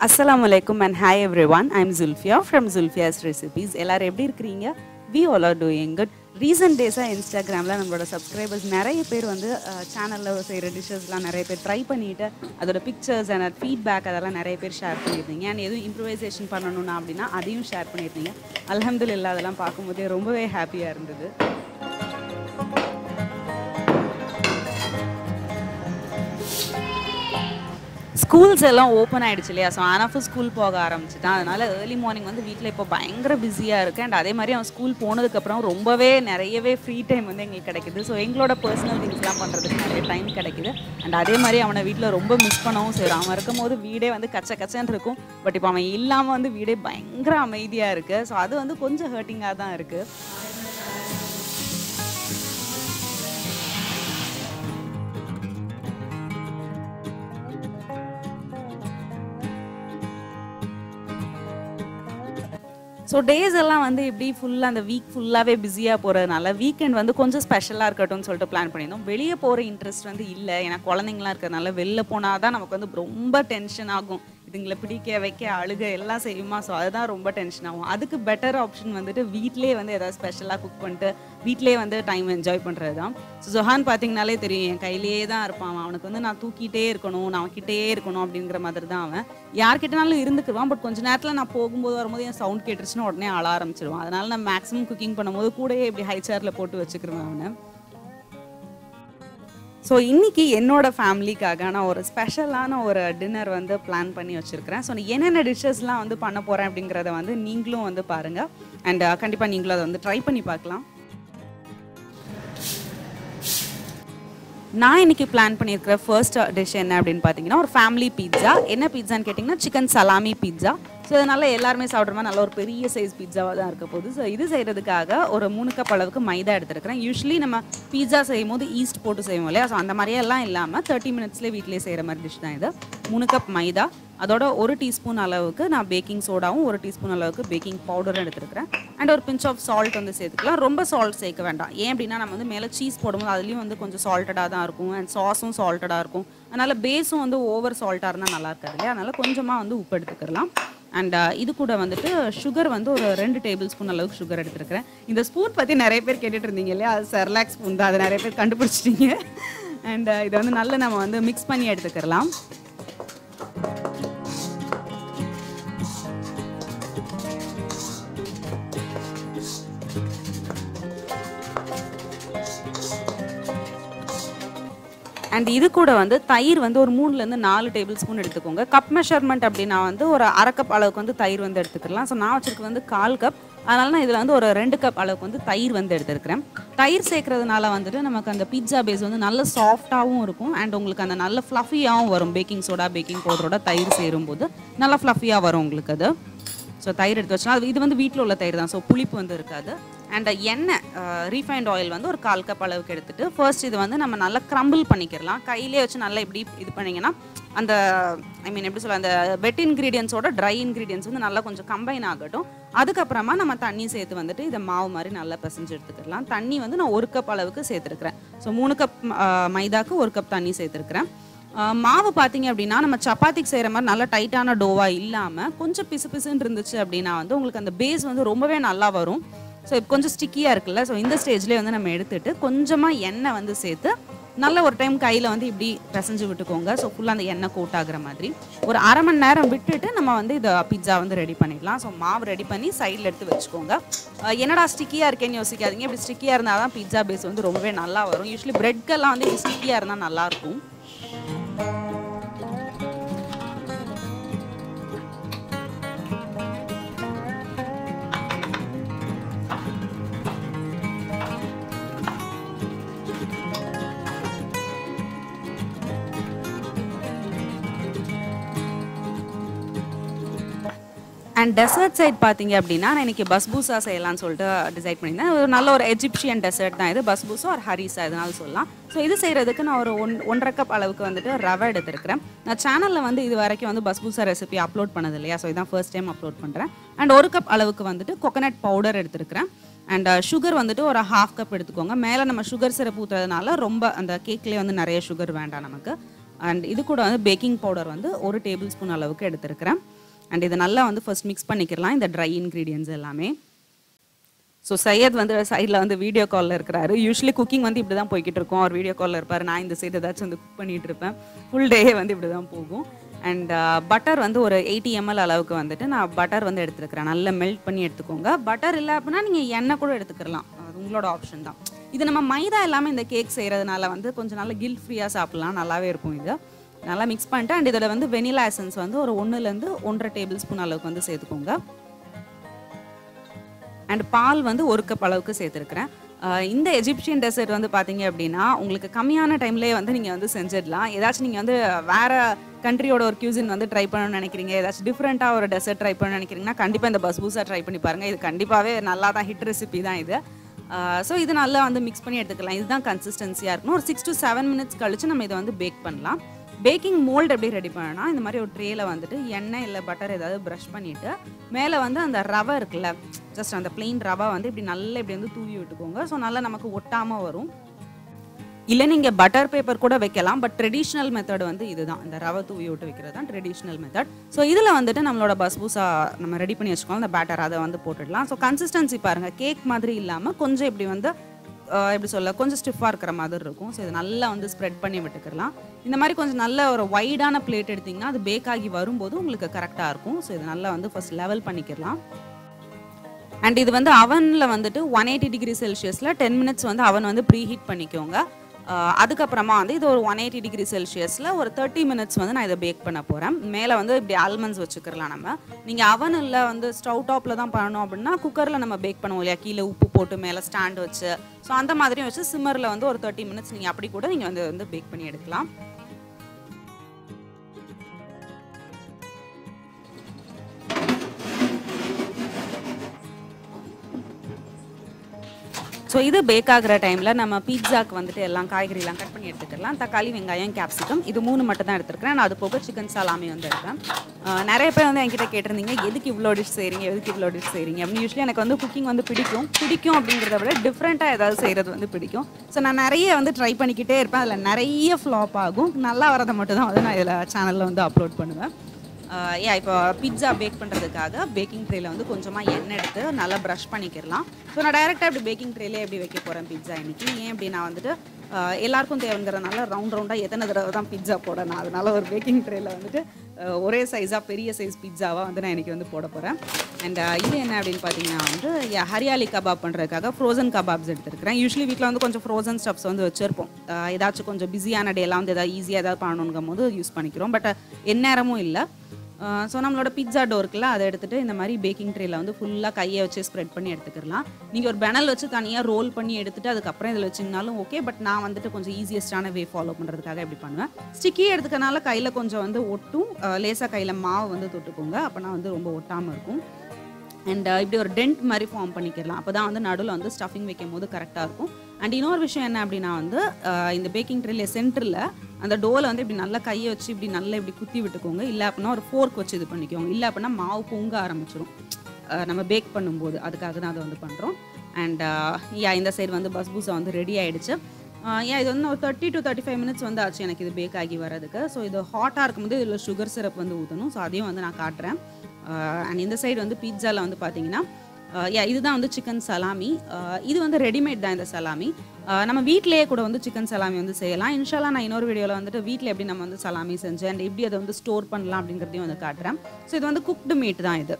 அஸ்ஸலாமு அலைக்கும் and hi everyone I'm Zulfiya from Zulfiya's recipes எல்லாரும் எப்படி இருக்கிறீங்க we all are doing good recent டேஸாக இன்ஸ்டாகிராமில் நம்மளோட சப்ஸ்கிரைபர்ஸ் நிறைய பேர் வந்து சேனலில் செய்கிற டிஷ்ஷஸ்லாம் நிறைய பேர் ட்ரை பண்ணிட்டு அதோட பிக்சர்ஸ் அண்ட் ஃபீட்பேக் அதெல்லாம் நிறைய பேர் ஷேர் பண்ணியிருந்தீங்க அண்ட் எதுவும் இம்ப்ரூவைசேஷன் பண்ணணும்னா அப்படின்னா அதையும் ஷேர் பண்ணியிருந்தீங்க அல்ஹம்துலில்லாஹ் அதெல்லாம் பார்க்கும்போதே ரொம்பவே ஹாப்பியாக இருந்தது ஸ்கூல்ஸ் எல்லாம் ஓப்பன் ஆயிடுச்சு இல்லையா ஸோ ஆனாஃபு ஸ்கூல் போக ஆரம்பிச்சிட்டான் அதனால ஏர்லி மார்னிங் வந்து வீட்டில் இப்போ பயங்கர பிஸியாக இருக்கு அண்ட் அதே மாதிரி அவன் ஸ்கூல் போனதுக்கப்புறம் ரொம்பவே நிறையவே ஃப்ரீ டைம் வந்து எங்களுக்கு கிடைக்குது ஸோ எங்களோட பர்சனல் திங்ஸ்லாம் பண்ணுறதுக்கு நிறைய டைம் கிடைக்குது அண்ட் அதே மாதிரி அவனை வீட்டில் ரொம்ப மிஸ் பண்ணவும் செய்கிறோம் அவன் இருக்கும்போது வீடே வந்து கச்ச கச்சன்னு இருக்கும் பட் இப்போ அவன் இல்லாமல் வந்து வீடே பயங்கர அமைதியாக இருக்குது ஸோ அது வந்து கொஞ்சம் ஹர்ட்டிங்காக தான் இருக்குது ஸோ டேஸ் எல்லாம் வந்து இப்படி ஃபுல்லாக அந்த வீக் ஃபுல்லாகவே பிஸியாக போகிறதுனால வீக்கெண்ட் வந்து கொஞ்சம் ஸ்பெஷலாக இருக்கட்டும்னு சொல்லிட்டு பிளான் பண்ணியிருந்தோம் வெளியே போகிற இன்ட்ரெஸ்ட் வந்து இல்லை ஏன்னா குழந்தைங்களாம் இருக்கிறதுனால வெளில போனால் தான் நமக்கு வந்து ரொம்ப டென்ஷன் ஆகும் இதுங்களை பிடிக்க வைக்க அழுக எல்லாம் செய்யுமா ஸோ அதுதான் ரொம்ப டென்ஷன் ஆகும் அதுக்கு பெட்டர் ஆப்ஷன் வந்துட்டு வீட்டிலே வந்து ஏதாவது ஸ்பெஷலாக குக் பண்ணிட்டு வீட்டிலே வந்து டைம் என்ஜாய் பண்ணுறது தான் ஸோ ஜொஹான் பார்த்தீங்கனாலே தெரியும் என் கையிலேயே தான் இருப்பான் அவன். அவனுக்கு வந்து நான் தூக்கிட்டே இருக்கணும் நான் அவன்கிட்டே இருக்கணும் அப்படிங்கிற மாதிரி தான் அவன் யார்கிட்டனாலும் இருந்துக்குவான் பட் கொஞ்ச நேரத்தில் நான் போகும்போது வரும்போது என் சவுண்ட் கேட்டுருச்சுன்னா உடனே அழ ஆரம்பிச்சிருவான் அதனால நான் மேக்ஸிமம் குக்கிங் பண்ணும்போது கூடயே இப்படி ஹை சேரில் போட்டு வச்சுக்கிறேன் அவனை ஸோ இன்னைக்கு என்னோட ஃபேமிலிக்காக நான் ஒரு ஸ்பெஷலான ஒரு டின்னர் வந்து பிளான் பண்ணி வச்சுருக்கிறேன் ஸோ என்னென்ன டிஷ்ஷஸ்லாம் வந்து பண்ண போகிறேன் அப்படிங்கிறத வந்து நீங்களும் வந்து பாருங்கள் அண்ட் கண்டிப்பாக நீங்களும் அதை வந்து ட்ரை பண்ணி பார்க்கலாம் நான் இன்னைக்கு பிளான் பண்ணியிருக்கிற ஃபர்ஸ்ட் டிஷ் என்ன அப்படின்னு பார்த்தீங்கன்னா ஒரு ஃபேமிலி பீட்சா என்ன பீட்சான்னு கேட்டிங்கன்னா சிக்கன் சலாமி பீட்சா ஸோ இதனால் எல்லாருமே சாப்பிட்ற மாதிரி நல்ல ஒரு பெரிய சைஸ் பீட்சாவாக தான் இருக்க போகுது ஸோ இது செய்கிறதுக்காக ஒரு மூணு கப் அளவுக்கு மைதா எடுத்துருக்கிறேன் யூஸ்வலி நம்ம பீட்சா செய்யும் போது ஈஸ்ட் போட்டு செய்வோம் இல்லையா ஸோ அந்த மாதிரியெல்லாம் இல்லாமல் தேர்ட்டி மினிட்ஸ்லேயே வீட்டிலே செய்கிற மாதிரி டிஷ் தான் இது மூணு கப் மைதா அதோட ஒரு டீஸ்பூன் அளவுக்கு நான் பேக்கிங் சோடாவும் ஒரு டீஸ்பூன் அளவுக்கு பேக்கிங் பவுடரும் எடுத்துருக்கிறேன் அண்ட் ஒரு பிஞ்ச் ஆஃப் சால்ட் வந்து சேர்த்துக்கலாம் ரொம்ப சால்ட் சேர்க்க வேண்டாம் ஏன் அப்படின்னா நம்ம வந்து மேலே சீஸ் போடும்போது அதுலேயும் வந்து கொஞ்சம் சால்ட்டடாக தான் இருக்கும் அண்ட் சாஸும் சால்ட்டடாக இருக்கும் அதனால் பேஸும் வந்து ஓவர் சால்ட்டாக இருந்தால் நல்லா இருக்காது இல்லையா அதனால் கொஞ்சமாக வந்து உப்பு எடுத்துக்கலாம் அண்ட் இது கூட வந்துட்டு சுகர் வந்து ஒரு ரெண்டு டேபிள் ஸ்பூன் அளவுக்கு சுகர் எடுத்துருக்கிறேன் இந்த ஸ்பூன் பற்றி நிறைய பேர் கேட்டுட்டு இருந்தீங்க இல்லையா அது செர்லாக் ஸ்பூன் தான் அதை நிறைய பேர் கண்டுபிடிச்சிட்டீங்க அண்ட் இதை வந்து நல்லா நம்ம வந்து மிக்ஸ் பண்ணி எடுத்துக்கலாம் அண்ட் இது கூட வந்து தயிர் வந்து ஒரு மூணுலேருந்து நாலு டேபிள் ஸ்பூன் எடுத்துக்கோங்க கப் மெஷர்மெண்ட் அப்படின்னா வந்து ஒரு அரை கப் அளவுக்கு வந்து தயிர் வந்து எடுத்துக்கலாம் ஸோ நான் வச்சிருக்கிறது வந்து கால் கப் அதனால நான் இதில் வந்து ஒரு ரெண்டு கப் அளவுக்கு வந்து தயிர் வந்து எடுத்துருக்கிறேன் தயிர் சேர்க்கறதுனால வந்துட்டு நமக்கு அந்த பீட்சா பேஸ் வந்து நல்ல சாஃப்டாகவும் இருக்கும் அண்ட் உங்களுக்கு அந்த நல்ல ஃப்ளஃபியாகவும் வரும் பேக்கிங் சோடா பேக்கிங் பவுடரோட தயிர் சேரும்போது நல்லா ஃப்ளஃபியாக வரும் உங்களுக்கு அது ஸோ தயிர் எடுத்து வச்சுனா இது வந்து வீட்டில் உள்ள தயிர் தான் ஸோ புளிப்பு வந்து இருக்காது அண்ட் எண்ணெய் ரீஃபைண்ட் ஆயில் வந்து ஒரு கால் கப் அளவுக்கு எடுத்துட்டு ஃபர்ஸ்ட் இது வந்து நம்ம நல்லா க்ரம்பிள் பண்ணிக்கிறலாம் கையிலே வச்சு நல்லா இப்படி இது பண்ணிங்கன்னா அந்த ஐ மீன் எப்படி சொல்ல அந்த வெட் இன்க்ரீடியன்ஸோட ட்ரை இன்க்ரீடியன்ஸ் வந்து நல்லா கொஞ்சம் கம்பைன் ஆகட்டும் அதுக்கப்புறமா நம்ம தண்ணி சேர்த்து வந்துட்டு இதை மாவு மாதிரி நல்லா பிசைஞ்சு எடுத்துக்கலாம் தண்ணி வந்து நான் ஒரு கப் அளவுக்கு சேர்த்துருக்கிறேன் ஸோ மூணு கப் மைதாக்கு ஒரு கப் தண்ணி சேர்த்துருக்கிறேன் ஆஹ் மாவு பார்த்தீங்க அப்படின்னா நம்ம சப்பாத்திக்கு செய்கிற மாதிரி நல்லா டைட்டான டோவா இல்லாமல் கொஞ்சம் பிசு பிசுன்னு இருந்துச்சு அப்படின்னா வந்து உங்களுக்கு அந்த பேஸ் வந்து ரொம்பவே நல்லா வரும் ஸோ இப்போ கொஞ்சம் ஸ்டிக்கியாக இருக்குல்ல ஸோ இந்த ஸ்டேஜ்லேயே வந்து நம்ம எடுத்துட்டு கொஞ்சமாக எண்ணெய் வந்து சேர்த்து நல்ல ஒரு டைம் கையில் வந்து இப்படி பிசைஞ்சு விட்டுக்கோங்க ஸோ ஃபுல்லாக அந்த எண்ணெய் கோட் ஆகுற மாதிரி ஒரு அரை மணி நேரம் விட்டுட்டு நம்ம வந்து இதை பிட்சா வந்து ரெடி பண்ணிக்கலாம் ஸோ மாவு ரெடி பண்ணி சைடில் எடுத்து வச்சுக்கோங்க ஆஹ் என்னடா ஸ்டிக்கியாக இருக்கேன்னு யோசிக்காதீங்க இப்படி ஸ்டிக்கியாக இருந்தால் தான் பிட்சா பேஸ் வந்து ரொம்பவே நல்லா வரும் யூஸ்வலி பிரெட்கெல்லாம் வந்து இப்படி ஸ்டிக்கியாக இருந்தால் நல்லாயிருக்கும் அண்ட் டெசர்ட் சைட் பார்த்தீங்க அப்படின்னா நான் இன்னைக்கு பஸ்பூசா செய்யலாம்னு சொல்லிட்டு டிசைட் பண்ணியிருந்தேன் ஒரு நல்ல ஒரு எஜிப்ஷியன் டெசர்ட் தான் இது பஸ்பூசா ஒரு ஹரிசா இதனால சொல்லலாம் ஸோ இது செய்கிறதுக்கு நான் ஒரு ஒன் ஒன்றரை கப் அளவுக்கு வந்துட்டு ரவை எடுத்துருக்கிறேன் நான் சேனலில் வந்து இது வரைக்கும் வந்து பஸ்பூசா ரெசிபி அப்லோட் பண்ணது இல்லையா ஸோ இதான் ஃபர்ஸ்ட் டைம் அப்லோட் பண்ணுறேன் அண்ட் ஒரு கப் அளவுக்கு வந்துட்டு கொக்கனட் பவுடர் எடுத்துருக்கிறேன் அண்ட் சுகர் வந்துட்டு ஒரு ஹாஃப் கப் எடுத்துக்கோங்க மேலே நம்ம சுகர் சிரப் ஊற்றுறதுனால ரொம்ப அந்த கேக்லேயே வந்து நிறைய சுகர் வேண்டாம் நமக்கு அண்ட் இது கூட வந்து பேக்கிங் பவுடர் வந்து ஒரு டேபிள் ஸ்பூன் அளவுக்கு எடுத்துருக்கிறேன் அண்ட் இதை நல்லா வந்து ஃபர்ஸ்ட் மிக்ஸ் பண்ணிக்கலாம் இந்த ட்ரை இன்க்ரீடியன்ஸ் எல்லாமே ஸோ சையத் வந்து சைடில் வந்து வீடியோ காலில் இருக்கிறாரு யூஸ்வலி குக்கிங் வந்து இப்படி தான் போய்கிட்டு இருக்கோம் அவர் வீடியோ காலில் இருப்பார் நான் இந்த சைடு ஏதாச்சும் வந்து குக் பண்ணிட்டு இருப்பேன் ஃபுல் டே வந்து இப்படி தான் போகும் அண்ட் பட்டர் வந்து ஒரு எயிட்டி எம்எல் அளவுக்கு வந்துட்டு நான் பட்டர் வந்து எடுத்துருக்கிறேன் நல்லா மெல்ட் பண்ணி எடுத்துக்கோங்க பட்டர் இல்லை அப்படின்னா நீங்கள் எண்ணெய் கூட எடுத்துக்கலாம் அது உங்களோட ஆப்ஷன் தான் இது நம்ம மைதா இல்லாமல் இந்த கேக் செய்கிறதுனால வந்து கொஞ்சம் நல்லா கில் ஃப்ரீயாக சாப்பிட்லாம் நல்லாவே இருக்கும் இது நல்லா மிக்ஸ் பண்ணிட்டு அண்ட் இதோட வந்து வெனிலா எசன்ஸ் வந்து ஒரு ஒன்றுலேருந்து ஒன்றரை டேபிள் ஸ்பூன் அளவுக்கு வந்து சேர்த்துக்கோங்க அண்ட் பால் வந்து ஒரு கப் அளவுக்கு சேர்த்துருக்கிறேன் ஆஹ் இந்த எஜிப்சியன் டெசர்ட் வந்து பார்த்தீங்க அப்படின்னா உங்களுக்கு கம்மியான டைம்லேயே வந்து நீங்கள் வந்து செஞ்சிடலாம் ஏதாச்சும் நீங்கள் வந்து வேற கண்ட்ரியோட ஒரு கியூசின் வந்து ட்ரை பண்ணணும்னு நினைக்கிறீங்க ஏதாச்சும் டிஃப்ரெண்ட்டாக ஒரு டெசர்ட் ட்ரை பண்ணணும்னு நினைக்கிறீங்கன்னா கண்டிப்பாக இந்த பஸ்பூஸா ட்ரை பண்ணி பாருங்கள் இது கண்டிப்பாகவே நல்லா தான் ஹிட் ரெசிபி தான் இது ஸோ இது நல்லா வந்து மிக்ஸ் பண்ணி எடுத்துக்கலாம் இதுதான் கன்சிஸ்டன்சியாக இருக்கணும் ஒரு சிக்ஸ் டு செவன் மினிட்ஸ் கழிச்சு நம்ம இதை வந்து பேக் பண்ணலாம் பேக்கிங் மோல்டு எப்படி ரெடி பண்ணனா இந்த மாதிரி ஒரு ட்ரேல வந்துட்டு எண்ணெய் இல்லை பட்டர் ஏதாவது ப்ரஷ் பண்ணிவிட்டு மேலே வந்து அந்த ரவை இருக்குல்ல ஜஸ்ட் அந்த plain ரவை வந்து இப்படி நல்லா இப்படி வந்து தூவி விட்டுக்கோங்க ஸோ நல்லா நமக்கு ஒட்டாமல் வரும் இல்லை நீங்கள் பட்டர் பேப்பர் கூட வைக்கலாம் பட் ட்ரெடிஷ்னல் மெத்தட் வந்து இதுதான் இந்த ரவை தூவி விட்டு வைக்கிறது தான் ட்ரெடிஷ்னல் மெத்தட் ஸோ இதில் வந்துட்டு நம்மளோட பஸ்பூசா நம்ம ரெடி பண்ணி வச்சுக்கோம் அந்த பேட்டர் அதை வந்து போட்டுடலாம் ஸோ கன்சிஸ்டன்சி பாருங்கள் கேக் மாதிரி இல்லாமல் கொஞ்சம் இப்படி வந்து ஆஹ் எப்படி சொல்ல கொஞ்சம் ஸ்டிஃபாக இருக்கிற மாதிரி இருக்கும் ஸோ இது நல்லா வந்து ஸ்ப்ரெட் பண்ணி விட்டுக்கலாம் இந்த மாதிரி கொஞ்சம் நல்ல ஒரு வைடான பிளேட் எடுத்திங்கன்னா அது பேக் ஆகி வரும்போது உங்களுக்கு கரெக்டாக இருக்கும் ஸோ இது நல்லா வந்து ஃபர்ஸ்ட் லெவல் பண்ணிக்கலாம் அண்ட் இது வந்து அவனில் வந்துட்டு ஒன் எயிட்டி டிகிரி செல்சியஸில் டென் மினிட்ஸ் வந்து அவன் வந்து ப்ரீ ஹீட் பண்ணிக்கோங்க ஆஹ் அதுக்கப்புறமா வந்து இது ஒரு ஒன் எயிட்டி டிகிரி செல்சியஸில் ஒரு தேர்ட்டி மினிட்ஸ் வந்து நான் இதை பேக் பண்ண போகிறேன் மேலே வந்து இப்படி ஆல்மண்ட்ஸ் வச்சுக்கலாம் நம்ம நீங்கள் அவனில் வந்து ஸ்டவ் டாப்பில் தான் பண்ணணும் அப்படின்னா குக்கரில் நம்ம பேக் பண்ணுவோம் இல்லையா கீழே உப்பு போட்டு மேலே ஸ்டாண்ட் வச்சு ஸோ அந்த மாதிரியும் வச்சு சிம்மரில் வந்து ஒரு தேர்ட்டி மினிட்ஸ் நீங்கள் அப்படி கூட நீங்கள் வந்து வந்து பேக் பண்ணி எடுக்கலாம் ஸோ இது பேக் ஆகிற டைமில் நம்ம பீட்சாக்கு வந்துட்டு எல்லாம் காய்கறிலாம் கட் பண்ணி எடுத்துக்கலாம் தக்காளி வெங்காயம் கேப்சிகம் இது மூணு மட்டும் தான் எடுத்துருக்கிறேன் நான் அது போக சிக்கன் சாலாமி வந்து எடுத்தேன் ஆஹ் நிறைய பேர் வந்து என்கிட்ட கேட்டிருந்தீங்க எதுக்கு இவ்வளோ டிஷ் செய்கிறீங்க எதுக்கு இவ்வளோ டிஷ் செய்கிறீங்க அப்படின்னு யூஸ்வலி எனக்கு வந்து குக்கிங் வந்து பிடிக்கும் பிடிக்கும் அப்படிங்கிறத விட டிஃப்ரெண்ட்டாக ஏதாவது செய்கிறது வந்து பிடிக்கும் ஸோ நான் நிறைய வந்து ட்ரை பண்ணிக்கிட்டே இருப்பேன் அதில் நிறைய ஃப்ளாப் ஆகும் நல்லா வரதை மட்டும் தான் வந்து நான் இதில் சேனலில் வந்து அப்லோட் பண்ணுவேன் ஏ இப்போ பிட்ஸா பேக் பண்ணுறதுக்காக பேக்கிங் ட்ரேல வந்து கொஞ்சமாக எண்ணெய் எடுத்து நல்லா ப்ரஷ் பண்ணிக்கிடலாம் ஸோ நான் டைரெக்டாக இப்படி பேக்கிங் ட்ரேலே எப்படி வைக்க போகிறேன் பிட்ஸா இன்னைக்கு ஏன் இப்படி நான் வந்துட்டு ஆஹ் எல்லாருக்கும் தேவைங்கிறதுனால ரவுண்ட் ரவுண்டாக எத்தனை தடவை தான் பிட்ஸா போடணும் அதனால ஒரு பேக்கிங் ட்ரேல வந்துட்டு ஆஹ் ஒரே சைஸாக பெரிய சைஸ் பிட்ஸாவாக வந்து நான் இன்னைக்கு வந்து போட போகிறேன் அண்ட் இது என்ன அப்படின்னு பார்த்தீங்கன்னா வந்து yeah, ஹரியாலி கபாப் பண்ணுறதுக்காக ஃப்ரோசன் கபாப்ஸ் எடுத்துருக்கிறேன் யூஸ்வலி வீட்டில் வந்து கொஞ்சம் ஃப்ரோசன் ஸ்டப்ஸ் வந்து வச்சுருப்போம் ஆஹ் ஏதாச்சும் கொஞ்சம் பிஸியான டேலாம் வந்து ஏதாவது ஈஸியாக ஏதாவது பண்ணணுங்கும் போது யூஸ் பண்ணிக்கிறோம் பட் எந்நேரமும் இல்லை ஸோ நம்மளோட பிட்ஸா டோ இருக்குல்ல அதை எடுத்துட்டு இந்த மாதிரி பேக்கிங் ட்ரேல வந்து ஃபுல்லாக கையை வச்சு ஸ்ப்ரெட் பண்ணி எடுத்துக்கலாம் நீங்கள் ஒரு பெனல் வச்சு தனியாக ரோல் பண்ணி எடுத்துட்டு அதுக்கப்புறம் இதில் வச்சிங்கனாலும் ஓகே பட் நான் வந்துட்டு கொஞ்சம் ஈஸியஸ்டான வே ஃபாலோ பண்ணுறதுக்காக இப்படி பண்ணுவேன் ஸ்டிக்கி எடுத்துக்கனால கையில் கொஞ்சம் வந்து ஒட்டும் லேசாக கையில் மாவு வந்து தொட்டுக்கோங்க அப்போனா வந்து ரொம்ப ஒட்டாமல் இருக்கும் அண்ட் இப்படி ஒரு டென்ட் மாதிரி ஃபார்ம் பண்ணிக்கலாம் அப்போ தான் வந்து நடுவில் வந்து ஸ்டஃபிங் வைக்கும் போது கரெக்டாக இருக்கும் அண்ட் இன்னொரு விஷயம் என்ன அப்படின்னா வந்து அஹ் இந்த பேக்கிங் ட்ரேல சென்டரில் அந்த டோவில் வந்து இப்படி நல்லா கையை வச்சு இப்படி நல்லா இப்படி குத்தி விட்டுக்கோங்க இல்லை அப்படின்னா ஒரு ஃபோர்க் வச்சு இது பண்ணிக்கோங்க இல்லை அப்படின்னா மாவு பொங்க ஆரம்பிச்சிடும் அஹ் நம்ம பேக் பண்ணும்போது அதுக்காக தான் அதை வந்து பண்ணுறோம் அண்ட் யா இந்த சைடு வந்து பஸ்பூசா வந்து ரெடி ஆயிடுச்சு ஏன் இது வந்து ஒரு thirty to thirty five minutes வந்து ஆச்சு எனக்கு இது பேக் ஆகி வரதுக்கு ஸோ இது ஹாட்டாக இருக்கும்போது இதில் சுகர் சிரப் வந்து ஊற்றணும் ஸோ அதையும் வந்து நான் காட்டுறேன் அண்ட் இந்த சைடு வந்து பீட்சாவில் வந்து பார்த்தீங்கன்னா யா இதுதான் வந்து சிக்கன் சலாமி அஹ் இது வந்து ரெடிமேட் தான் இந்த சலாமி அஹ் நம்ம வீட்டிலேயே கூட வந்து சிக்கன் சலாமி வந்து செய்யலாம் இன்ஷால்லா நான் இன்னொரு வீடியோவில் வந்துட்டு வீட்டில் எப்படி நம்ம வந்து சலாமி செஞ்சு அண்ட் எப்படி அதை வந்து ஸ்டோர் பண்ணலாம் அப்படிங்கிறதையும் வந்து காட்டுறேன் ஸோ இது வந்து குக்டு மீட் தான் இது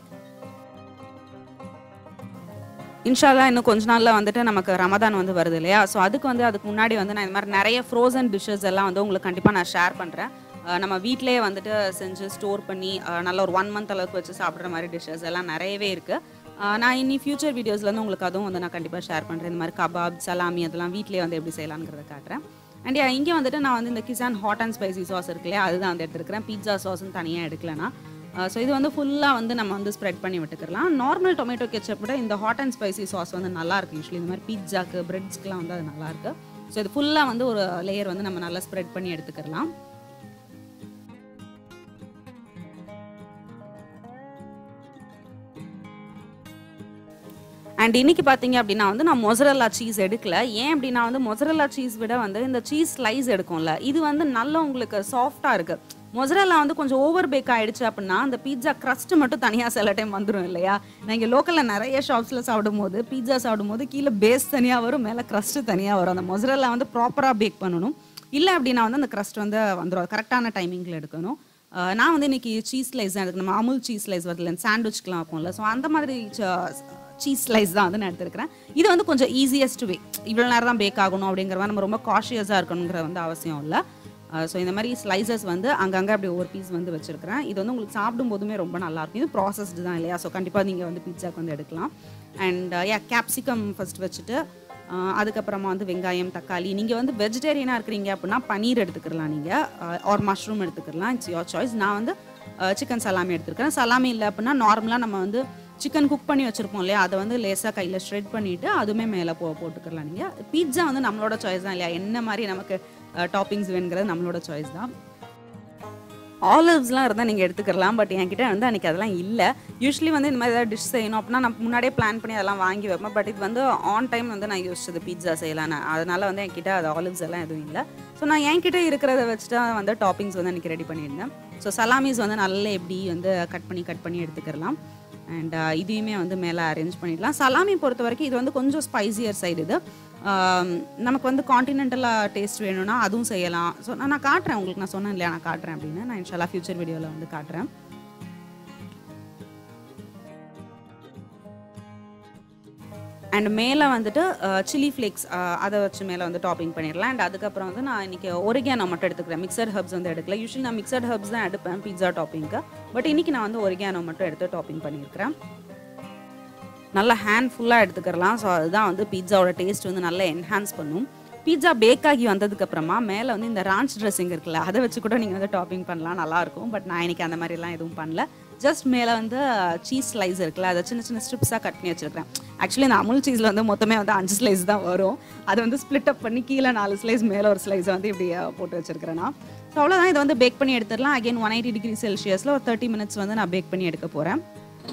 இன்ஷால்லா இன்னும் கொஞ்ச நாளில் வந்துட்டு நமக்கு ரமதான் வந்து வருது இல்லையா ஸோ அதுக்கு வந்து அதுக்கு முன்னாடி வந்து நான் இந்த மாதிரி நிறைய ஃப்ரோசன் டிஷ்ஷஸ் எல்லாம் வந்து உங்களுக்கு கண்டிப்பாக நான் ஷேர் பண்ணுறேன் நம்ம வீட்டிலேயே வந்துட்டு செஞ்சு ஸ்டோர் பண்ணி அஹ், நல்ல ஒரு ஒன் மந்த் அளவுக்கு வச்சு சாப்பிட்ற மாதிரி டிஷ்ஷஸ் எல்லாம் நிறையவே இருக்குது நான் இனி ஃபியூச்சர் வீடியோஸ்லேருந்து உங்களுக்கு அதுவும் வந்து நான் கண்டிப்பாக ஷேர் பண்ணுறேன் இந்த மாதிரி கபாப் சலாமி அதெல்லாம் வீட்டிலேயே வந்து எப்படி செய்யலாங்கிறத காட்டுறேன் அண்ட் இங்கே வந்துட்டு நான் வந்து இந்த Kissan hot and spicy sauce இருக்கு இல்லையா அதுதான் வந்து எடுத்துருக்கிறேன் பீட்சா சாஸ்ன்னு தனியாக எடுக்கலனா ஸோ இது வந்து ஃபுல்லாக வந்து நம்ம வந்து ஸ்ப்ரெட் பண்ணி விட்டுக்கலாம் நார்மல் டொமேட்டோ கெச்சப் விட இந்த ஹாட் அண்ட் ஸ்பைசி சாஸ் வந்து நல்லா இருக்கு யூஸ்வலி இந்த மாதிரி பீட்சாக்கு பிரெட்ஸ்க்குலாம் வந்து அது நல்லா இருக்கு ஸோ இது ஃபுல்லாக வந்து ஒரு லேயர் வந்து நம்ம நல்லா ஸ்ப்ரெட் பண்ணி எடுத்துக்கலாம் அண்ட் இன்னைக்கு பார்த்தீங்க அப்படின்னா வந்து நான் மொசரல்லா சீஸ் எடுக்கல ஏன் அப்படின்னா வந்து மொசரல்லா சீஸ் விட வந்து இந்த சீஸ் ஸ்லைஸ் எடுக்கும்ல இது வந்து நல்ல உங்களுக்கு சாஃப்டாக இருக்கு மொசரல்லா வந்து கொஞ்சம் ஓவர் பேக் ஆயிடுச்சு அப்படின்னா அந்த பீட்சா crust மட்டும் தனியாக சில டைம் வந்துடும் இல்லையா நீங்கள் லோக்கலில் நிறைய ஷாப்ஸில் சாப்பிடும்போது பீட்சா சாப்பிடும்போது கீழே பேஸ் தனியாக வரும் மேலே crust தனியாக வரும் அந்த மொசரல்லா வந்து ப்ராப்பராக பேக் பண்ணணும் இல்லை அப்படின்னா வந்து அந்த crust வந்து வந்துடும் கரெக்டான டைமிங்கில் எடுக்கணும் அஹ் நான் வந்து இன்னைக்கு சீஸ் ஸ்லைஸ் தான் எடுக்கணும் நம்ம அமுல் சீஸ் ஸ்லைஸ் வரல சாண்ட்விச்க்கெலாம் வைப்போம்ல ஸோ அந்த மாதிரி சீஸ் ஸ்லைஸ் தான் வந்து நான் எடுத்துருக்கிறேன் இது வந்து கொஞ்சம் ஈஸியஸ்ட் வே இவ்வளோ நேரம் தான் பேக் ஆகணும் அப்படிங்கிற மாதிரி நம்ம ரொம்ப காஷியஸாக இருக்கணுங்கிற வந்து அவசியம் இல்லை ஸோ இந்த மாதிரி ஸ்லைசஸ் வந்து அங்கங்கே அப்படி ஒரு பீஸ் வந்து வச்சுருக்கிறேன் இது வந்து உங்களுக்கு சாப்பிடும் போதுமே ரொம்ப நல்லாயிருக்கும் இது ப்ராசஸ்டு தான் இல்லையா ஸோ கண்டிப்பாக நீங்கள் வந்து பீட்சாக்கு வந்து எடுக்கலாம் அண்ட் யா கேப்சிகம் ஃபர்ஸ்ட் வச்சுட்டு ஆஹ் அதுக்கப்புறமா வந்து வெங்காயம் தக்காளி நீங்கள் வந்து வெஜிடேரியனாக இருக்கிறீங்க அப்படின்னா பன்னீர் எடுத்துக்கலாம் நீங்கள் ஆர் மஷ்ரூம் எடுத்துக்கலாம் இட்ஸ் யோர் சாய்ஸ் நான் வந்து சிக்கன் சலாமி எடுத்துருக்கேன் சலாமி இல்லை அப்படின்னா நார்மலாக நம்ம வந்து சிக்கன் குக் பண்ணி வச்சுருப்போம் இல்லையா அதை வந்து லேசாக கையில் ஸ்ட்ரெட் பண்ணிவிட்டு அதுவுமே மேலே போ போட்டுக்கலாம் நீங்கள் பீட்சா வந்து நம்மளோட சாய்ஸ் தான் இல்லையா என்ன மாதிரி நமக்கு டாப்பிங்ஸ் வேணுங்கிறது நம்மளோட சாய்ஸ் தான் ஆலிவ்ஸ்லாம் இருந்தால் நீங்கள் எடுத்துக்கலாம் பட் என்கிட்ட வந்து அன்றைக்கி அதெல்லாம் இல்லை யூஸ்வலி வந்து இந்த மாதிரி ஏதாவது டிஷ் செய்யணும் அப்படின்னா நான் முன்னாடியே பிளான் பண்ணி அதெல்லாம் வாங்கி வைப்பேன் பட் இது வந்து ஆன் டைம் வந்து நான் யோசிச்சது பீட்சா செய்யலான்னு அதனால வந்து என்கிட்ட அது ஆலிவ்ஸ் எல்லாம் எதுவும் இல்லை ஸோ நான் என்கிட்ட இருக்கிறத வச்சுட்டு தான் வந்து டாப்பிங்ஸ் வந்து அன்றைக்கி ரெடி பண்ணியிருந்தேன் ஸோ சலாமிஸ் வந்து நல்லா எப்படி வந்து கட் பண்ணி கட் பண்ணி எடுத்துக்கலாம் அண்ட் இதையுமே வந்து மேலே அரேஞ்ச் பண்ணிடலாம் சலாமி பொறுத்த வரைக்கும் இது வந்து கொஞ்சம் ஸ்பைசியர் சைடு இது ஆம், நமக்கு வந்து காண்டினென்டலாக டேஸ்ட் வேணும்னா அதுவும் செய்யலாம் ஸோ நான் நான் காட்டுறேன் உங்களுக்கு நான் சொன்னேன் இல்லையா நான் காட்டுறேன் அப்படின்னு நான் இன்ஷால்லா ஃபியூச்சர் வீடியோவில் வந்து காட்டுறேன் அண்ட் மேலே வந்துட்டு சில்லி ஃப்ளேக்ஸ் அதை வச்சு மேலே வந்து டாப்பிங் பண்ணிடலாம் அண்ட் அதுக்கப்புறம் வந்து நான் இன்னைக்கு ஒரிகானோ மட்டும் எடுத்துக்கிறேன் மிக்சட் ஹர்ப்ஸ் வந்து எடுக்கல யூஸ்வலி நான் மிக்சட் ஹர்ப்ஸ் தான் எடுப்பேன் பீட்சா டாப்பிங்க்கு பட் இன்னைக்கு நான் வந்து ஒரிகானோ மட்டும் எடுத்து டாப்பிங் பண்ணியிருக்கிறேன் நல்லா ஹேண்ட் ஃபுல்லாக எடுத்துக்கிறலாம் ஸோ அதுதான் வந்து பீட்சாவோட டேஸ்ட் வந்து நல்லா என்ஹான்ஸ் பண்ணும் பீட்சா பேக் ஆகி வந்ததுக்கு அப்புறமா மேலே வந்து இந்த ரான்ச் ட்ரெஸ்ஸிங் இருக்குல்ல அதை வச்சு கூட நீங்கள் வந்து டாப்பிங் பண்ணலாம் நல்லாயிருக்கும் பட் நான் இன்னைக்கு அந்த மாதிரிலாம் எதுவும் பண்ணல ஜஸ்ட் மேலே வந்து சீஸ் ஸ்லைஸ் இருக்குல்ல அதை சின்ன சின்ன ஸ்ட்ரிப்ஸாக கட் பண்ணி வச்சிருக்கேன் ஆக்சுவலி இந்த அமுல் சீஸில் வந்து மொத்தமே வந்து அஞ்சு ஸ்லைஸ் தான் வரும் அதை வந்து ஸ்ப்ளிட் அப் பண்ணி கீழே நாலு ஸ்லைஸ் மேலே ஒரு ஸ்லைஸை வந்து இப்படி அஹ், போட்டு வச்சிருக்கிறேன் நான் ஸோ அவ்வளோதான் இதை வந்து பேக் பண்ணி எடுத்துடலாம் அகைன் ஒன் எயிட்டி டிகிரி செல்சியஸில் ஒரு தேர்ட்டி மினிட்ஸ் வந்து நான் பேக் பண்ணி எடுக்க போகிறேன்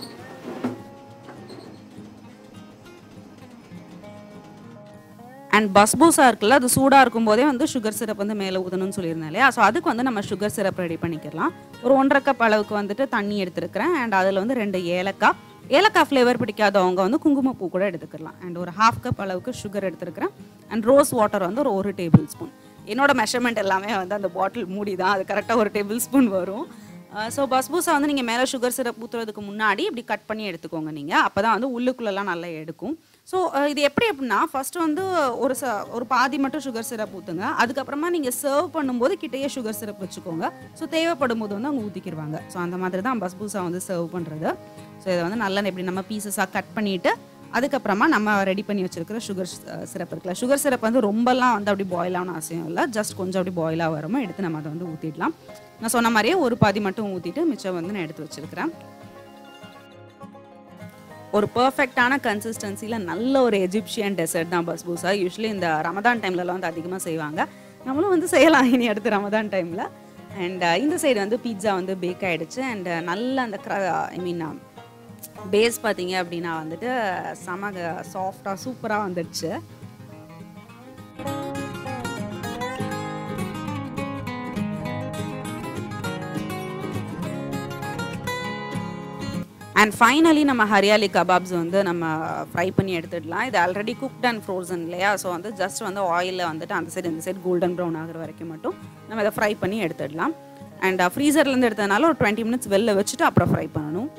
அண்ட் பஸ்பூஸா இருக்குல்ல அது சூடாக இருக்கும்போதே வந்து சுகர் சிரப் வந்து மேலே ஊற்றணும்னு சொல்லியிருந்தேன் இல்லையா ஸோ அதுக்கு வந்து நம்ம சுகர் சிரப் ரெடி பண்ணிக்கலாம் ஒரு ஒன்றரை கப் அளவுக்கு வந்துட்டு தண்ணி எடுத்துருக்கிறேன் அண்ட் அதில் வந்து ரெண்டு ஏலக்காய் ஏலக்காய் ஃப்ளேவர் பிடிக்காதவங்க வந்து குங்குமப்பூ கூட எடுத்துக்கலாம் அண்ட் ஒரு ஹாஃப் கப் அளவுக்கு சுகர் எடுத்துருக்கிறேன் அண்ட் ரோஸ் வாட்டர் வந்து ஒரு ஒரு டேபிள் ஸ்பூன் என்னோட மெஷர்மெண்ட் எல்லாமே வந்து அந்த பாட்டில் மூடி தான் அது கரெக்டாக ஒரு டேபிள் ஸ்பூன் வரும் ஸோ பஸ்பூஸா வந்து நீங்கள் மேலே சுகர் சிரப் ஊற்றுறதுக்கு முன்னாடி இப்படி கட் பண்ணி எடுத்துக்கோங்க நீங்கள் அப்போ தான் வந்து உள்ளுக்குள்ளெல்லாம் நல்லா எடுக்கும் ஸோ இது எப்படி அப்படின்னா ஃபர்ஸ்ட் வந்து ஒரு ச ஒரு பாதி மட்டும் சுகர் சிரப் ஊற்றுங்க அதுக்கப்புறமா நீங்கள் சர்வ் பண்ணும்போது கிட்டேயே சுகர் சிரப் வச்சுக்கோங்க ஸோ தேவைப்படும் போது வந்து அவங்க ஊற்றிக்கிடுவாங்க ஸோ அந்த மாதிரி தான் பஸ்பூஸா வந்து சர்வ் பண்ணுறது ஸோ இதை வந்து நல்லா எப்படி நம்ம பீசஸாக கட் பண்ணிவிட்டு அதுக்கப்புறமா நம்ம ரெடி பண்ணி வச்சிருக்கிற சுகர் சிரப் இருக்குல்ல சுகர் சிரப் வந்து ரொம்பலாம் வந்து அப்படி பாயில் ஆகணும் அவசியம் இல்லை ஜஸ்ட் கொஞ்சம் அப்படி பாயிலாக வருமோ எடுத்து நம்ம அதை வந்து ஊற்றிடலாம் நான் சொன்ன மாதிரியே ஒரு பாதி மட்டும் ஊற்றிட்டு மிச்சம் வந்து நான் எடுத்து வச்சிருக்கிறேன் ஒரு பர்ஃபெக்டான கன்சிஸ்டன்சியில் நல்ல ஒரு எஜிப்ஷியன் டெசர்ட் தான் பஸ்பூசா யூஸ்வலி இந்த ரமதான் டைம்லலாம் வந்து அதிகமாக செய்வாங்க நம்மளும் வந்து செய்யலாம் இனி அடுத்து ரமதான் டைமில் அண்ட் இந்த சைடு வந்து பீட்சா வந்து பேக் ஆகிடுச்சு அண்ட் நல்ல அந்த ஐ மீன் பேஸ் பார்த்தீங்க அப்படின்னா வந்துட்டு செம சாஃப்டாக சூப்பராக வந்துடுச்சு அண்ட் ஃபைனலி நம்ம ஹரியாலி கபாப்ஸ் வந்து நம்ம ஃப்ரை பண்ணி எடுத்துடலாம் இது ஆல்ரெடி குக்ட் அண்ட் ஃப்ரோசன் இல்லையா ஸோ வந்து ஜஸ்ட் வந்து ஆயிலில் வந்துட்டு அந்த சைடு இந்த சைடு கோல்டன் ப்ரௌன் ஆகுற வரைக்கும் மட்டும் நம்ம இதை ஃப்ரை பண்ணி எடுத்துடலாம் அண்ட் ஃப்ரீசர்லேருந்து எடுத்ததுனால ஒரு டுவெண்ட்டி மினிட்ஸ் வெளில வச்சுட்டு அப்புறம் ஃப்ரை பண்ணணும்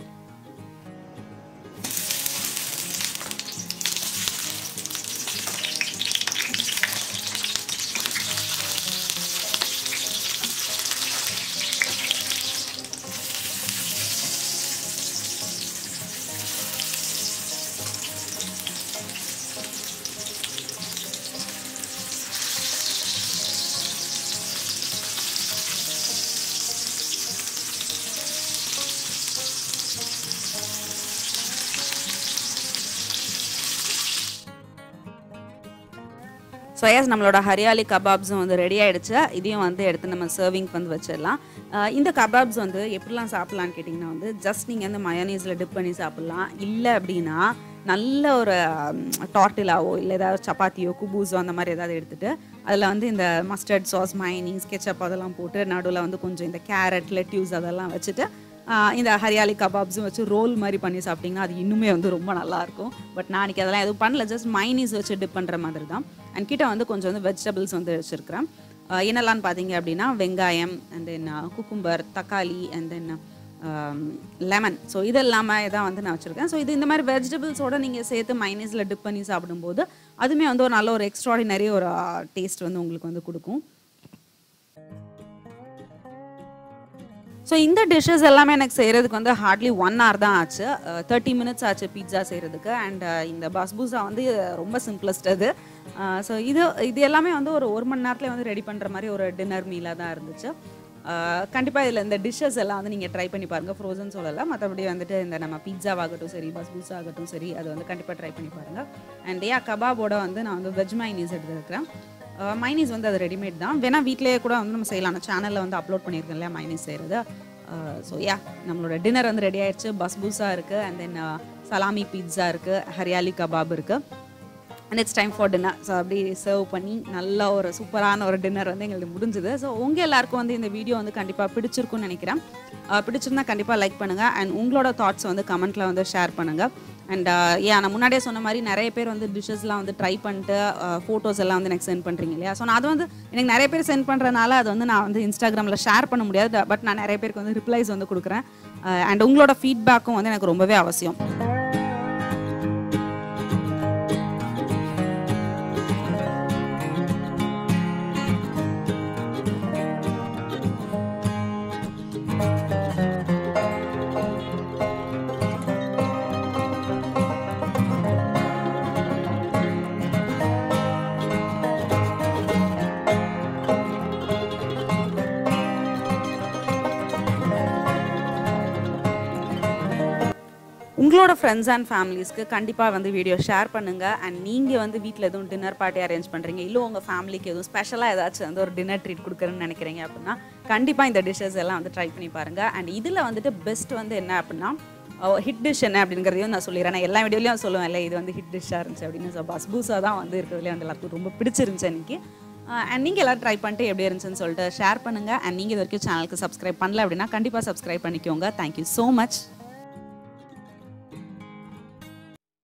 ஸோ எஸ் நம்மளோட ஹரியாலி கபாப்ஸும் வந்து ரெடி ஆயிடுச்சு இதையும் வந்து எடுத்து நம்ம சர்விங்க்கு வந்து வச்சிடலாம் அஹ் இந்த கபாப்ஸ் வந்து எப்படிலாம் சாப்பிட்லான்னு கேட்டிங்கன்னா வந்து ஜஸ்ட் நீங்கள் வந்து மயோனீஸில் டிப் பண்ணி சாப்பிட்லாம் இல்லை அப்படின்னா நல்ல ஒரு டார்டிலாவோ இல்லை ஏதாவது சப்பாத்தியோ குபூஸோ அந்த மாதிரி ஏதாவது எடுத்துட்டு அதில் வந்து இந்த மஸ்டர்ட் சாஸ் மைனிங் ஸ்கெச்சப் அதெல்லாம் போட்டு நடுவில் வந்து கொஞ்சம் இந்த கேரட் லெட்யூஸ் அதெல்லாம் வச்சுட்டு ஆஹ் இந்த ஹரியாலி கபாப்ஸும் வச்சு ரோல் மாதிரி பண்ணி சாப்பிட்டிங்கன்னா அது இன்னுமே வந்து ரொம்ப நல்லா இருக்கும் பட் நான் அன்றைக்கி அதெல்லாம் எதுவும் பண்ணல ஜஸ்ட் மைனீஸ் வச்சு டிப் பண்ணுற மாதிரி தான் அண்ட் கிட்ட வந்து கொஞ்சம் வந்து வெஜிடபிள்ஸ் வந்து வச்சுருக்கிறேன் என்னெல்லாம் பார்த்தீங்க அப்படின்னா வெங்காயம் அண்ட் தென் குக்கும்பர் தக்காளி அண்ட் தென் லெமன் ஸோ இது எல்லாமே தான் வந்து நான் வச்சுருக்கேன் ஸோ இது இந்த மாதிரி வெஜிடபிள்ஸோட நீங்கள் சேர்த்து மைனீஸில் டிப் பண்ணி சாப்பிடும்போது அதுவுமே வந்து ஒரு நல்ல ஒரு எக்ஸ்ட்ராடினரி ஒரு டேஸ்ட் வந்து உங்களுக்கு வந்து கொடுக்கும் ஸோ இந்த டிஷ்ஷஸ் எல்லாமே எனக்கு செய்கிறதுக்கு வந்து ஹார்ட்லி ஒன் hour தான் ஆச்சு தேர்ட்டி மினிட்ஸ் ஆச்சு பீட்சா செய்கிறதுக்கு அண்ட் இந்த பஸ்பூசா வந்து ரொம்ப சிம்பிளஸ்ட் அது ஸோ இது இது எல்லாமே வந்து ஒரு ஒரு மணி நேரத்தில் வந்து ரெடி பண்ணுற மாதிரி ஒரு டின்னர் மீலாக தான் இருந்துச்சு கண்டிப்பாக இதில் இந்த டிஷ்ஷஸ் எல்லாம் வந்து நீங்கள் ட்ரை பண்ணி பாருங்கள் ஃப்ரோசன் சொல்லலை மற்றபடி வந்துட்டு இந்த நம்ம பீட்சாவாகட்டும் சரி பஸ்பூசா ஆகட்டும் சரி அது வந்து கண்டிப்பாக ட்ரை பண்ணி பாருங்கள் அண்ட் ஏன் கபாபோட வந்து நான் வந்து வெஜ் மைனீஸ் எடுத்துருக்கிறேன் மைனீஸ் வந்து அது ரெடிமேட் தான் வேணால் வீட்டிலேயே கூட வந்து நம்ம செய்யலாம் நான் சேனலில் வந்து அப்லோட் பண்ணியிருக்கேன் இல்லையா மைனீஸ் செய்கிறது ஸோ யா நம்மளோட டின்னர் வந்து ரெடி ஆயிடுச்சு பஸ்பூசா இருக்குது அண்ட் தென் சலாமி பீட்சா இருக்குது ஹரியாலி கபாப் இருக்குது and it's time for dinner so அப்படி சர்வ் பண்ணி நல்ல ஒரு சூப்பரான ஒரு டின்னர் வந்து எங்களுக்கு முடிஞ்சுது ஸோ உங்கள் எல்லாருக்கும் வந்து இந்த வீடியோ வந்து கண்டிப்பாக பிடிச்சிருக்கும்னு நினைக்கிறேன் அஹ் பிடிச்சிருந்தா கண்டிப்பாக லைக் பண்ணுங்கள் அண்ட் உங்களோட தாட்ஸ் வந்து கமெண்ட்டில் வந்து ஷேர் பண்ணுங்கள் அண்ட் ஏன் நான் முன்னாடியே சொன்ன மாதிரி நிறைய பேர் வந்து டிஷ்ஷஸ்லாம் வந்து ட்ரை பண்ணிட்டு ஃபோட்டோஸ் எல்லாம் வந்து எனக்கு சென்ட் பண்ணுறீங்க இல்லையா ஸோ நான் அது வந்து எனக்கு நிறைய பேர் சென்ட் பண்ணுறனால அது வந்து நான் வந்து இன்ஸ்டாகிராமில் ஷேர் பண்ண முடியாது பட் நான் நிறைய பேருக்கு வந்து ரிப்ளைஸ் வந்து கொடுக்குறேன் அண்ட் உங்களோட ஃபீட்பேக்கும் வந்து எனக்கு ரொம்பவே அவசியம் உங்களோட ஃப்ரெண்ட்ஸ் அண்ட் ஃபேமிலிஸ்க்கு கண்டிப்பாக வந்து வீடியோ ஷேர் பண்ணுங்கள் அண்ட் நீங்கள் வந்து வீட்டில் எதுவும் டின்னர் பார்ட்டி அரேஞ்ச் பண்ணுறீங்க இல்லை உங்கள் ஃபேமிலிக்கு எதுவும் ஸ்பெஷலாக ஏதாச்சும் வந்து ஒரு டின்னர் ட்ரீட் கொடுக்குறேன்னு நினைக்கிறீங்க அப்படின்னா கண்டிப்பாக இந்த டிஷ்ஷஸ் எல்லாம் வந்து ட்ரை பண்ணி பாருங்கள் அண்ட் இதில் வந்துட்டு பெஸ்ட் வந்து என்ன அப்படின்னா ஹிட் டிஷ் என்ன அப்படிங்கிறதையும் நான் சொல்லிடுறேன் நான் எல்லா வீடியோலையும் சொல்லுவேன் இல்லை இது வந்து ஹிட் டிஷ்ஷாக இருந்துச்சு அப்படின்னு ஸோ பஸ்பூஸா தான் வந்து இருக்கிறதுலே வந்து எல்லாத்துக்கும் ரொம்ப பிடிச்சிருந்துச்சு இன்னைக்கு அண்ட் நீங்கள் எல்லாம் ட்ரை பண்ணிட்டு எப்படி இருந்துச்சுன்னு சொல்லிட்டு ஷேர் பண்ணுங்கள் அண்ட் நீங்கள் இது வரைக்கும் சேனலுக்கு சப்ஸ்கிரைப் பண்ணல அப்படின்னா கண்டிப்பாக சப்ஸ்கிரைப் பண்ணிக்கோங்க தேங்க்யூ ஸோ மச்